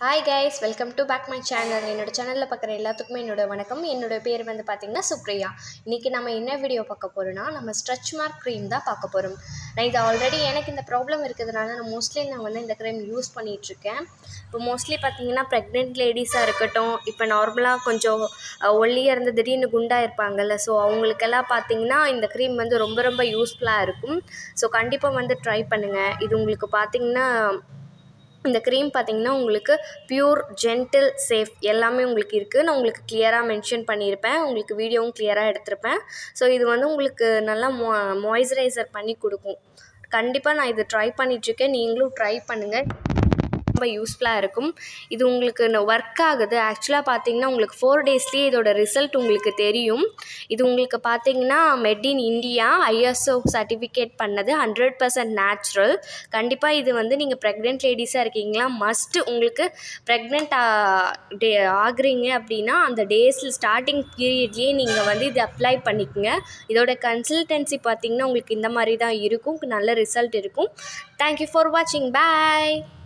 hi guys welcome to back my channel என்னோட சேனலில் பார்க்குற எல்லாத்துக்குமே என்னோட வணக்கம் என்னோட பேர் வந்து பார்த்திங்கன்னா சுப்ரியா இன்றைக்கி நம்ம என்ன வீடியோ பார்க்க போகிறோன்னா நம்ம ஸ்ட்ரெச் மார்க் க்ரீம் தான் பார்க்க போகிறோம் நான் இது ஆல்ரெடி எனக்கு இந்த ப்ராப்ளம் இருக்கிறதுனால நான் மோஸ்ட்லி நான் வந்து இந்த க்ரீம் யூஸ் பண்ணிகிட்ருக்கேன் இப்போ மோஸ்ட்லி பார்த்தீங்கன்னா ப்ரெக்னென்ட் லேடிஸாக இருக்கட்டும் இப்போ நார்மலாக கொஞ்சம் அஹ், ஒல்லியாக இருந்து திடீர்னு குண்டாக இருப்பாங்கல்ல ஸோ அவங்களுக்கெல்லாம் பார்த்தீங்கன்னா இந்த க்ரீம் வந்து ரொம்ப ரொம்ப யூஸ்ஃபுல்லாக இருக்கும் ஸோ கண்டிப்பாக வந்து ட்ரை பண்ணுங்கள் இது உங்களுக்கு பார்த்தீங்கன்னா இந்த க்ரீம் பார்த்தீங்கன்னா உங்களுக்கு பியூர் ஜென்டில் சேஃப் எல்லாமே உங்களுக்கு இருக்குது நான் உங்களுக்கு கிளியராக மென்ஷன் பண்ணியிருப்பேன் உங்களுக்கு வீடியோவும் கிளியராக எடுத்திருப்பேன் ஸோ இது வந்து உங்களுக்கு நல்லா மோ மாய்ஸ்சரைசர் பண்ணி கொடுக்கும் கண்டிப்பாக நான் இது ட்ரை பண்ணிகிட்ருக்கேன் நீங்களும் ட்ரை பண்ணுங்கள் ரொம்ப யூஸ்ஃபுல்லாக இருக்கும் இது உங்களுக்கு ஒர்க் ஆகுது ஆக்சுவலாக பார்த்தீங்கன்னா உங்களுக்கு ஃபோர் டேஸ்லேயே இதோட ரிசல்ட் உங்களுக்கு தெரியும் இது உங்களுக்கு பார்த்தீங்கன்னா made in India ISO certificate பண்ணது ஹண்ட்ரட் பர்சன்ட் நேச்சுரல் கண்டிப்பாக இது வந்து நீங்கள் ப்ரெக்னென்ட் லேடிஸாக இருக்கீங்களா மஸ்ட்டு உங்களுக்கு ப்ரெக்னென்ட் டே ஆகுறீங்க அப்படின்னா அந்த டேஸில் ஸ்டார்டிங் பீரியட்லேயே நீங்கள் வந்து இது அப்ளை பண்ணிக்கோங்க இதோட கன்சல்டன்சி பார்த்தீங்கன்னா உங்களுக்கு இந்த மாதிரி தான் இருக்கும் நல்ல ரிசல்ட் இருக்கும் தேங்க்யூ ஃபார் வாட்சிங் பாய்